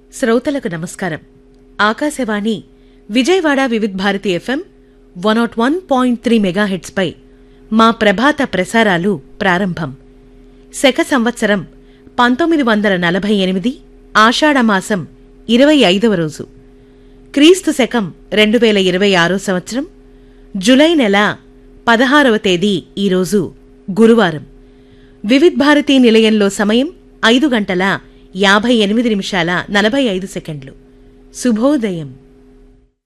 శ్రోతలకు నమస్కారం Akashvani Vijayawada Vividh Bharati FM one nought one point three మెగాహెట్స్పై మా ప్రభాత ప్రసారాలు ప్రారంభం శక సంవత్సరం పంతొమ్మిది వందల నలభై ఎనిమిది ఆషాఢమాసం ఇరవై ఐదవ రోజు క్రీస్తు శకం రెండు వేల ఇరవై ఆరో సంవత్సరం జులై నెల పదహారవ తేదీ ఈరోజు గురువారం వివిధ్ భారతి నిలయంలో సమయం ఐదు గంటల యాభై ఎనిమిది నిమిషాల నలభై ఐదు సెకండ్లు శుభోదయం